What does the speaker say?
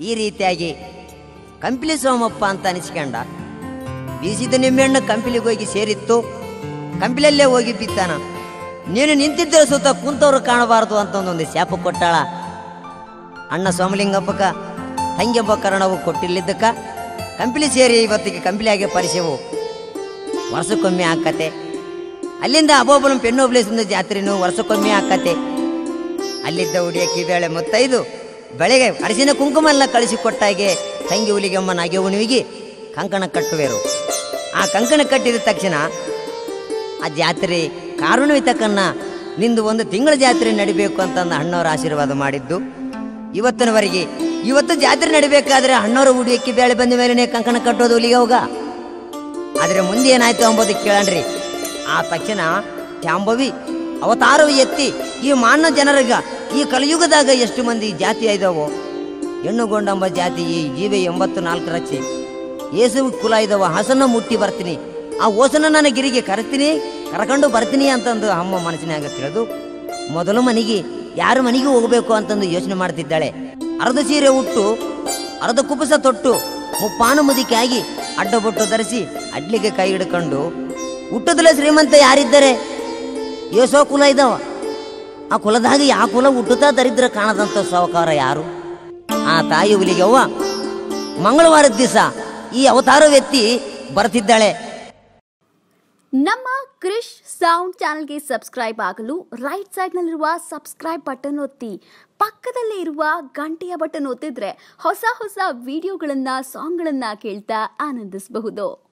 ಈ ರೀತಿಯಾಗಿ ಕಂಪಿಲಿ ಸೋಮಪ್ಪ ಅಂತ ಅನಿಸ್ಕೊಂಡ ಬೀಸಿದ ನಿಂಬೆಹಣ್ಣು ಕಂಪಿಲಿಗೆ ಹೋಗಿ ಸೇರಿತ್ತು ಕಂಪಿಲಲ್ಲೇ ಹೋಗಿ ಬಿತ್ತಾನ ನೀನು ನಿಂತಿದ್ದರೆ ಸುತ್ತ ಕುಂತವ್ರು ಕಾಣಬಾರದು ಅಂತ ಒಂದೊಂದು ಶಾಪ ಕೊಟ್ಟಾಳ ಅಣ್ಣ ಸೋಮಲಿಂಗಪ್ಪಕ್ಕ ತಂಗೆಂಬ ಕರ್ಣವು ಕೊಟ್ಟಿಲ್ಲಿದ್ದಕ್ಕ ಕಂಪಿಲಿ ಸೇರಿ ಇವತ್ತಿಗೆ ಕಂಪಿಲಿಯಾಗೆ ಪರಿಚಯವು ವರ್ಷಕ್ಕೊಮ್ಮೆ ಆಕತೆ ಅಲ್ಲಿಂದ ಅಬೋಬಲಂ ಪೆನ್ನೋಬ್ಲೇಸಿಂದ ಜಾತ್ರೆನೂ ವರ್ಷಕ್ಕೊಮ್ಮೆ ಆಕತೆ ಅಲ್ಲಿದ್ದ ಹುಡಿಯಕ್ಕಿ ಬೇಳೆ ಮುತ್ತೈದು ಬೆಳೆಗೆ ಅರಿಶಿನ ಕುಂಕುಮ ಎಲ್ಲ ಕಳಿಸಿಕೊಟ್ಟಾಗೆ ತಂಗಿ ಹುಲಿಗೆಮ್ಮ ನಾಗೆ ಉಣಿವಿಗೆ ಕಂಕಣ ಕಟ್ಟುವೆರು ಆ ಕಂಕಣ ಕಟ್ಟಿದ ತಕ್ಷಣ ಆ ಜಾತ್ರೆ ಕಾರುಣವಿತಕ್ಕನ್ನ ನಿಂದು ಒಂದು ತಿಂಗಳ ಜಾತ್ರೆ ನಡಿಬೇಕು ಅಂತಂದು ಅಣ್ಣವ್ರ ಆಶೀರ್ವಾದ ಮಾಡಿದ್ದು ಇವತ್ತಿನವರೆಗೆ ಇವತ್ತು ಜಾತ್ರೆ ನಡಿಬೇಕಾದ್ರೆ ಅಣ್ಣವ್ರ ಹುಡಿಯಕ್ಕಿ ಬೇಳೆ ಬಂದ ಮೇಲೆ ಕಂಕಣ ಕಟ್ಟೋದು ಹುಲಿಗೆ ಹೋಗ ಆದರೆ ಮುಂದೆ ಏನಾಯ್ತು ಅಂಬೋದು ಕೇಳಣ್ರಿ ಆ ತಕ್ಷಣ ಶಾಂಭವಿ ಅವತಾರವು ಎತ್ತಿ ಈ ಮಾನವ ಜನರಿಗ ಈ ಕಲಿಯುಗದಾಗ ಎಷ್ಟು ಮಂದಿ ಜಾತಿ ಇದಾವೋ ಹೆಣ್ಣುಗೊಂಡಂಬ ಜಾತಿ ಈ ಜೀವೆ ಎಂಬತ್ತು ನಾಲ್ಕು ರಚ್ಚಿ ಏಸು ಕುಲ ಇದಾವ ಹಸನ ಮುಟ್ಟಿ ಬರ್ತೀನಿ ಆ ಓಸನ ನನ್ನ ಗಿರಿಗೆ ಕರೆತೀನಿ ಕರ್ಕೊಂಡು ಬರ್ತೀನಿ ಅಂತಂದು ಅಮ್ಮ ಮನಸ್ಸಿನಾಗ ತಿಳಿದು ಮೊದಲು ಮನೆಗೆ ಯಾರ ಮನೆಗೆ ಹೋಗಬೇಕು ಅಂತಂದು ಯೋಚನೆ ಮಾಡ್ತಿದ್ದಾಳೆ ಅರ್ಧ ಸೀರೆ ಉಟ್ಟು ಅರ್ಧ ಕುಬಸ ತೊಟ್ಟು ಮುಪ್ಪಾನು ಮುದಿಕೆ ಆಗಿ ಅಡ್ಡಬೊಟ್ಟು ಧರಿಸಿ ಅಡ್ಲಿಗೆ ಕೈ ಹಿಡ್ಕೊಂಡು ಹುಟ್ಟದಲ್ಲ ಶ್ರೀಮಂತ ಯಾರಿದ್ದಾರೆ ಏಸೋ ಕುಲ ಇದಾವ ಆ ಕುಲದಾಗ ಯಾವ ಕುಲ ಹುಟ್ಟುತ್ತಾ ದರಿದ್ರ ಕಾಣದಂತ ಸಾವುಕಾರ ಯಾರು ಆ ತಾಯಿ ಹುಲಿಗೆ ಅವ್ವ ಮಂಗಳವಾರದ ದಿವಸ ಈ ಅವತಾರವೆತ್ತಿ ಬರ್ತಿದ್ದಾಳೆ ನಮ್ಮ ಕ್ರಿಶ್ ಸೌಂಡ್ ಚಾನಲ್ಗೆ ಸಬ್ಸ್ಕ್ರೈಬ್ ಆಗಲು ರೈಟ್ ಸೈಡ್ನಲ್ಲಿರುವ ಸಬ್ಸ್ಕ್ರೈಬ್ ಬಟನ್ ಒತ್ತಿ ಪಕ್ಕದಲ್ಲೇ ಇರುವ ಗಂಟೆಯ ಬಟನ್ ಒತ್ತಿದ್ರೆ ಹೊಸ ಹೊಸ ವಿಡಿಯೋಗಳನ್ನ ಸಾಂಗ್ಗಳನ್ನ ಕೇಳ್ತಾ ಆನಂದಿಸಬಹುದು